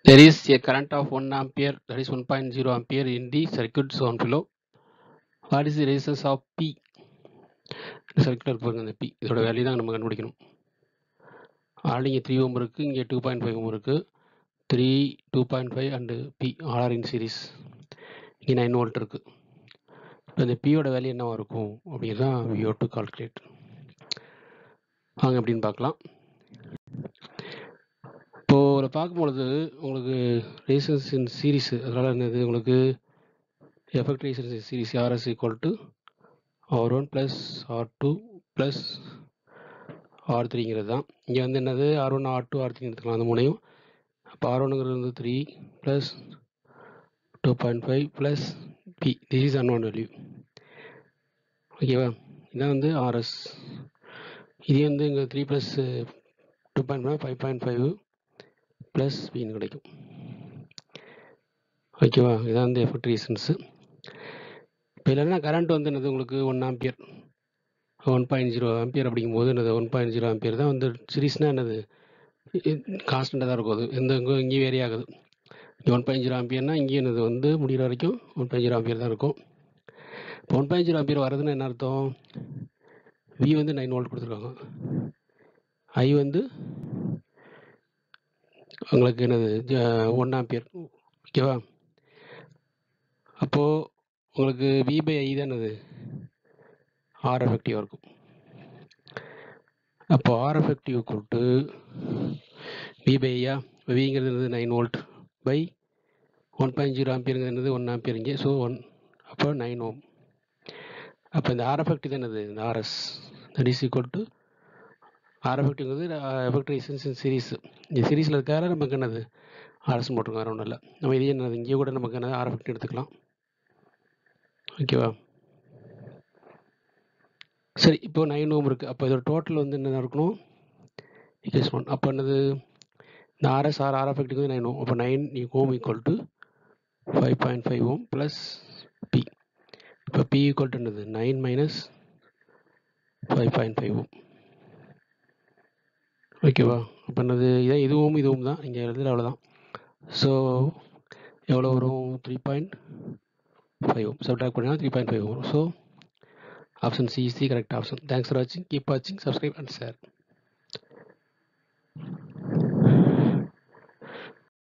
There is a current of 1 ampere that is 1.0 ampere in the circuit shown below. What is the resistance of P? இந்த circuit இருக்கு பாருங்க இந்த P இதோட value தான் நம்ம கண்டுபிடிக்கணும் ஆல்ரெடி இங்கே த்ரீ ஓம் இருக்குது இங்கே டூ பாயிண்ட் ஃபைவ் ஓம் இருக்குது three two point five and P R in series இங்கே நைன் வோல்ட் இருக்குது இப்போ இந்த பியோட வேல்யூ என்னவா இருக்கும் அப்படின்னு தான் வியோ டு கால்குலேட் வாங்க அப்படின்னு பார்க்கலாம் இப்போது இதை பார்க்கும்பொழுது உங்களுக்கு ரேசன்ஸ் இன் சீரிஸ் அதனால் என்னது உங்களுக்கு effective resistance in series RS equal to R one plus R two plus R த்ரீங்கிறது தான் இங்கே வந்து என்னது R one R two R three எடுத்துக்கலாம் அந்த மூணையும் அப்போ ஆர் ஒன்னுங்கிறது வந்து three plus two point five plus P this is unknown value ஓகேவா இதான் வந்து ஆர்எஸ் இதே வந்து இங்கே three plus two point five five point five plus பின்னு கிடைக்கும் ஓகேவா இதான் வந்து எஃபெக்ட் ரீசன்ஸு இப்போ இல்லைன்னா கரண்ட் வந்து என்னது உங்களுக்கு one ampere one point zero ampere அப்படிங்கும்போது என்னது ஒன் பாயிண்ட் ஜீரோ ஆம்பியர் தான் வந்து சீரிஸ்னால் என்னது கான்ஸ்டண்ட்டாக தான் இருக்கும் அது எந்த இங்கே இங்கேயும் வேரி ஆகுது ஒன் பாயிண்ட் ஜீரோ ஆம்பியர்னால் இங்கேயும் என்னது வந்து முடிகிற வரைக்கும் ஒன் பாயிண்ட் ஜீரோ ஆம்பியர் தான் இருக்கும் இப்போ ஒன் பாயிண்ட் ஜீரோ ஆம்பியர் வரதுன்னு என்ன அர்த்தம் வி வந்து நைன் வோல்ட் கொடுத்துருக்காங்க ஐ வந்து உங்களுக்கு என்னது ஒன் ஆம்பியர் ஓகேவா அப்போது உங்களுக்கு வி பை ஐ தான் என்னது ஆர் எஃபெக்டிவாக இருக்கும் அப்போ ஆர் எஃபெக்டிவ் கொடுத்து வி பை ஐயா விங்கிறது என்னது nine volt by one point zero ஆம்பியருங்கிறது என்னது ஒன் ஆம்பியர் இங்கே ஸோ ஒன் அப்போ நைன் ஓம் அப்போ இந்த ஆர் எஃபெக்ட் தான் என்னது இந்த RS that is equal to R எஃபெக்ட்டுங்கிறது எஃபெக்ட் ரீசன்ஸ் இன் சீரீஸ் இந்த சீரீஸில் இருக்கார நமக்கு என்னது ஆர்எஸ் போட்டிருக்கோம் வேறு ஒன்றும் இல்லை நம்ம இதே என்னது இங்கே கூட நமக்கு என்னது ஆர் எஃபெக்ட் எடுத்துக்கலாம் ஓகேவா சரி இப்போ நைன் ஓம் இருக்குது அப்போ இதோட டோட்டல் வந்து என்ன இருக்கணும் இக்கேஸ் ஒன் அப்போ என்னது இந்த ஆர்எஸ் ஆர் ஆர் எஃபெக்ட்டுக்கு வந்து நைன் ஓம் அப்போ nine ohm equal to five point five ohm plus P இப்போ பி ஈக்குவல் டு என்னது nine minus five point five ohm ஓகேவா அப்போ என்னது இதான் இதுவும் இதுவும் தான் இங்கே எழுதுல அவ்வளோதான் ஸோ எவ்வளோ வரும் த்ரீ பாயிண்ட் ஃபைவ் ஓம் சப்ட்ராக்ட் பண்ணினா த்ரீ பாயிண்ட் ஃபைவ் வரும் so option C is the correct option thanks for வாட்சிங் கீப் வாட்சிங் சப்ஸ்கிரைப் அண்ட் ஷேர்